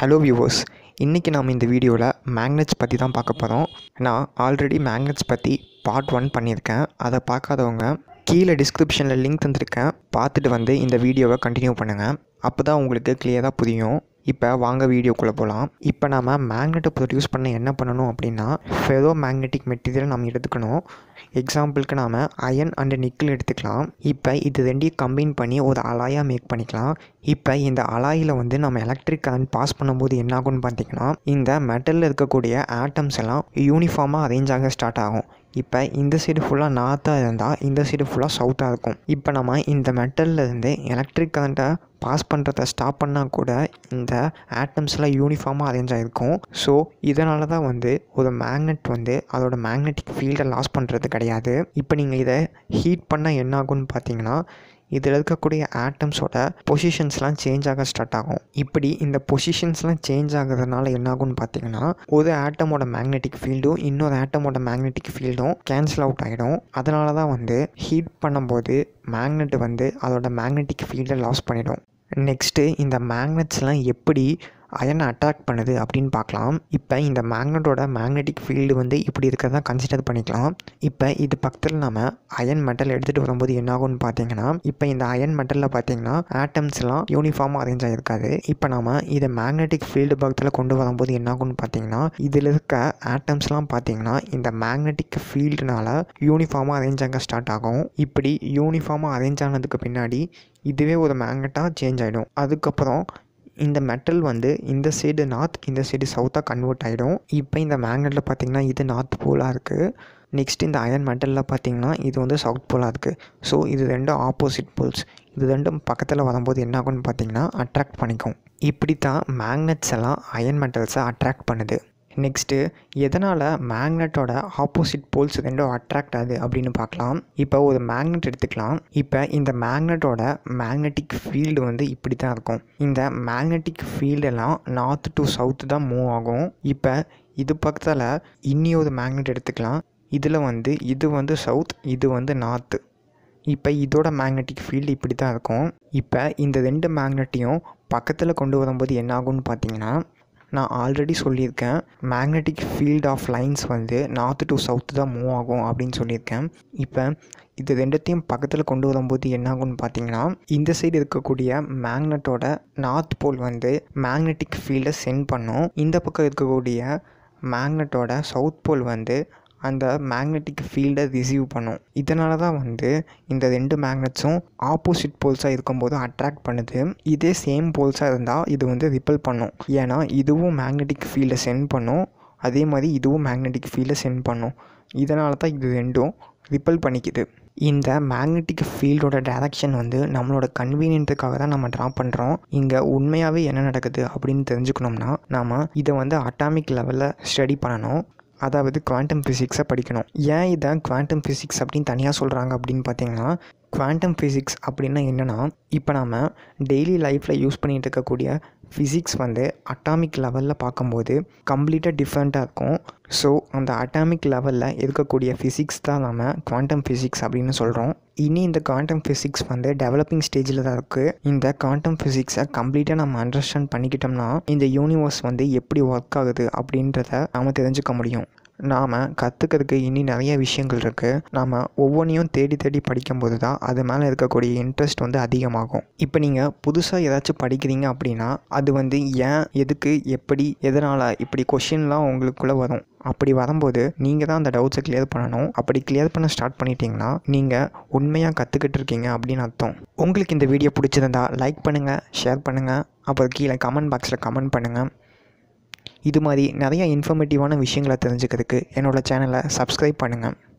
hello viewers இன்றைக்கி நாம் இந்த வீடியோவில் மேக்னெட்ஸ் பற்றி தான் பார்க்க போகிறோம் நான் ஆல்ரெடி மேக்னெட்ஸ் பற்றி பார்ட் ஒன் பண்ணியிருக்கேன் அதை பார்க்காதவங்க கீழே டிஸ்கிரிப்ஷனில் லிங்க் தந்திருக்கேன் பார்த்துட்டு வந்து இந்த வீடியோவை கண்டினியூ பண்ணுங்கள் அப்போ தான் உங்களுக்கு கிளியராக புரியும் இப்போ வாங்க வீடியோக்குள்ளே போகலாம் இப்போ நாம் மேக்னெட்டை ப்ரொடியூஸ் பண்ண என்ன பண்ணணும் அப்படின்னா ஃபெரோ மேக்னெட்டிக் மெட்டீரியல் நம்ம எடுத்துக்கணும் எக்ஸாம்பிளுக்கு நாம் அயன் அண்ட் நிக்கிள் எடுத்துக்கலாம் இப்போ இது ரெண்டையும் கம்பைன் பண்ணி ஒரு அலாயாக மேக் பண்ணிக்கலாம் இப்போ இந்த அலாயில் வந்து நம்ம எலக்ட்ரிக் கரண்ட் பாஸ் பண்ணும்போது என்ன ஆகும்னு பார்த்தீங்கன்னா இந்த மெட்டலில் இருக்கக்கூடிய ஆட்டம்ஸ் எல்லாம் யூனிஃபார்மாக அரேஞ்ச் ஆக ஸ்டார்ட் ஆகும் இப்போ இந்த சைடு ஃபுல்லாக நார்த்தாக இருந்தால் இந்த சைடு ஃபுல்லாக சவுத்தாக இருக்கும் இப்போ நம்ம இந்த மெட்டலில் இருந்து எலக்ட்ரிக் கரண்ட்டை பாஸ் பண்ணுறத ஸ்டாப் பண்ணால் கூட இந்த ஆட்டம்ஸ்லாம் யூனிஃபார்மாக அரேஞ்ச் ஆகிருக்கும் ஸோ இதனால தான் வந்து ஒரு மேக்னெட் வந்து அதோட மேக்னெட்டிக் ஃபீல்டை லாஸ் பண்ணுறது கிடையாது இப்போ நீங்கள் இதை ஹீட் பண்ணால் என்ன ஆகும்னு பார்த்தீங்கன்னா இதில் இருக்கக்கூடிய ஆட்டம்ஸோட பொசிஷன்ஸ்லாம் சேஞ்ச் ஆக ஸ்டார்ட் ஆகும் இப்படி இந்த பொசிஷன்ஸ்லாம் சேஞ்ச் ஆகுறதுனால என்ன ஆகும்னு பார்த்தீங்கன்னா ஒரு ஆட்டமோட மேக்னெட்டிக் ஃபீல்டும் இன்னொரு ஆட்டமோட மேக்னெட்டிக் ஃபீல்டும் கேன்சல் அவுட் ஆகிடும் அதனால தான் வந்து ஹீட் பண்ணும்போது மேக்னெட் வந்து அதோட மேக்னெட்டிக் ஃபீல்டை லாஸ் பண்ணிடும் நெக்ஸ்ட்டு இந்த மேக்னெட்ஸ்லாம் எப்படி அயனை அட்ராக்ட் பண்ணுது அப்படின்னு பார்க்கலாம் இப்போ இந்த மேக்னெட்டோட மேக்னெட்டிக் ஃபீல்டு வந்து இப்படி இருக்கிறதா கன்சிடர் பண்ணிக்கலாம் இப்போ இது பக்கத்தில் நம்ம அயன் மெட்டல் எடுத்துகிட்டு வரும்போது என்ன ஆகும்னு பார்த்தீங்கன்னா இப்போ இந்த அயன் மெட்டலில் பார்த்தீங்கன்னா ஆட்டம்ஸ்லாம் யூனிஃபார்மாக அரேஞ்ச் ஆகிருக்காது இப்போ நம்ம இதை மேக்னெட்டிக் ஃபீல்டு பக்கத்தில் கொண்டு வரும்போது என்ன ஆகும்னு பார்த்தீங்கன்னா இதில் இருக்க ஆட்டம்ஸ்லாம் பார்த்தீங்கன்னா இந்த மேக்னெட்டிக் ஃபீல்டுனால யூனிஃபார்மாக அரேஞ்ச் ஆக ஸ்டார்ட் ஆகும் இப்படி யூனிஃபார்மாக அரேஞ்ச் ஆனதுக்கு பின்னாடி இதுவே ஒரு மேக்னெட்டாக சேஞ்ச் ஆகிடும் அதுக்கப்புறம் இந்த மெட்டல் வந்து இந்த சைடு நார்த் இந்த சைடு சவுத்தாக கன்வெர்ட் ஆகிடும் இப்போ இந்த மேக்னெட்டில் பார்த்திங்கன்னா இது நார்த் போலாக இருக்குது நெக்ஸ்ட் இந்த அயன் மெட்டலில் பார்த்திங்கன்னா இது வந்து சவுத் போலாக இருக்குது ஸோ இது ரெண்டும் ஆப்போசிட் போல்ஸ் இது ரெண்டும் பக்கத்தில் வரும்போது என்ன ஆகும்னு பார்த்திங்கன்னா அட்ராக்ட் பண்ணிக்கும் இப்படி தான் மேக்னெட்ஸ் எல்லாம் அயன் மெட்டல்ஸை அட்ராக்ட் பண்ணுது நெக்ஸ்ட்டு எதனால் மேக்னெட்டோட ஆப்போசிட் போல்ஸ் ரெண்டும் அட்ராக்ட் ஆகுது அப்படின்னு பார்க்கலாம் இப்போ ஒரு மேக்னெட் எடுத்துக்கலாம் இப்போ இந்த மேக்னெட்டோட மேக்னெட்டிக் ஃபீல்டு வந்து இப்படி தான் இருக்கும் இந்த மேக்னெட்டிக் ஃபீல்டெல்லாம் நார்த் டு சவுத்து தான் மூவ் ஆகும் இப்போ இது பக்கத்தில் இன்னி ஒரு மேக்னெட் எடுத்துக்கலாம் இதில் வந்து இது வந்து சவுத் இது வந்து நார்த்து இப்போ இதோட மேக்னெட்டிக் ஃபீல்டு இப்படி தான் இருக்கும் இப்போ இந்த ரெண்டு மேக்னெட்டையும் பக்கத்தில் கொண்டு வரும்போது என்ன ஆகும்னு பார்த்தீங்கன்னா நான் ஆல்ரெடி சொல்லியிருக்கேன் மேக்னெட்டிக் ஃபீல்ட் ஆஃப் லைன்ஸ் வந்து நார்த்து டு சவுத்து தான் மூவ் ஆகும் அப்படின்னு சொல்லியிருக்கேன் இப்போ இது ரெண்டத்தையும் பக்கத்தில் கொண்டு வரும்போது என்ன ஆகும்னு பார்த்தீங்கன்னா இந்த சைடு இருக்கக்கூடிய மேக்னெட்டோட நார்த் போல் வந்து மேக்னெட்டிக் ஃபீல்டை சென்ட் பண்ணும் இந்த பக்கம் இருக்கக்கூடிய மேக்னெட்டோட சவுத் போல் வந்து அந்த மேக்னெட்டிக் ஃபீல்டை ரிசீவ் பண்ணும் இதனால தான் வந்து இந்த ரெண்டு மேக்னெட்ஸும் ஆப்போசிட் போல்ஸாக இருக்கும்போது அட்ராக்ட் பண்ணுது இதே சேம் போல்ஸாக இருந்தால் இது வந்து ரிப்பல் பண்ணும் ஏன்னா இதுவும் மேக்னெட்டிக் ஃபீல்டை சென்ட் பண்ணும் அதே மாதிரி இதுவும் மேக்னெட்டிக் ஃபீல்டை சென்ட் பண்ணும் இதனால தான் இது ரெண்டும் ரிப்பல் பண்ணிக்குது இந்த மேக்னெட்டிக் ஃபீல்டோட டைரக்ஷன் வந்து நம்மளோட கன்வீனியன்ட்டுக்காக தான் நம்ம ட்ரா பண்ணுறோம் இங்கே உண்மையாகவே என்ன நடக்குது அப்படின்னு தெரிஞ்சுக்கணும்னா நாம் இதை வந்து அட்டாமிக் லெவலில் ஸ்டடி பண்ணணும் அதாவது குவாண்டம் ஃபிசிக்ஸை படிக்கணும் ஏன் இதை குவாண்டம் ஃபிசிக்ஸ் அப்படின்னு தனியாக சொல்கிறாங்க அப்படின்னு பார்த்தீங்கன்னா குவாண்டம் ஃபிசிக்ஸ் அப்படின்னா என்னென்னா இப்போ நம்ம டெய்லி லைஃப்பில் யூஸ் பண்ணிகிட்டு இருக்கக்கூடிய ஃபிசிக்ஸ் வந்து அட்டாமிக் லெவலில் பார்க்கும்போது கம்ப்ளீட்டாக டிஃப்ரெண்ட்டாக இருக்கும் ஸோ அந்த அட்டாமிக் லெவலில் இருக்கக்கூடிய ஃபிசிக்ஸ் தான் நம்ம குவாண்டம் ஃபிசிக்ஸ் அப்படின்னு சொல்கிறோம் இனி இந்த குவாண்டம் ஃபிசிக்ஸ் வந்து டெவலப்பிங் ஸ்டேஜில் தான் இருக்குது இந்த குவாண்டம் ஃபிசிக்ஸை கம்ப்ளீட்டாக நம்ம அண்டர்ஸ்டாண்ட் பண்ணிக்கிட்டோம்னா இந்த யூனிவர்ஸ் வந்து எப்படி ஒர்க் ஆகுது அப்படின்றத நாம் தெரிஞ்சுக்க முடியும் நாம் கற்றுக்கிறதுக்கு இனி நிறைய விஷயங்கள் இருக்குது நாம் ஒவ்வொன்றையும் தேடி தேடி படிக்கும்போது தான் அது மேலே இருக்கக்கூடிய இன்ட்ரெஸ்ட் வந்து அதிகமாகும் இப்போ நீங்கள் புதுசாக ஏதாச்சும் படிக்கிறீங்க அப்படின்னா அது வந்து ஏன் எதுக்கு எப்படி எதனால் இப்படி கொஷின்லாம் உங்களுக்குள்ளே வரும் அப்படி வரும்போது நீங்கள் தான் அந்த டவுட்ஸை கிளியர் பண்ணணும் அப்படி கிளியர் பண்ண ஸ்டார்ட் பண்ணிட்டீங்கன்னா நீங்கள் உண்மையாக கற்றுக்கிட்டு இருக்கீங்க அப்படின்னு அர்த்தம் உங்களுக்கு இந்த வீடியோ பிடிச்சிருந்தா லைக் பண்ணுங்கள் ஷேர் பண்ணுங்கள் அப்புறம் கீழே கமெண்ட் பாக்ஸில் கமெண்ட் பண்ணுங்கள் இது மாதிரி நிறைய இன்ஃபர்மேட்டிவான விஷயங்களை தெரிஞ்சுக்கிறதுக்கு என்னோடய சேனலை சப்ஸ்கிரைப் பண்ணுங்கள்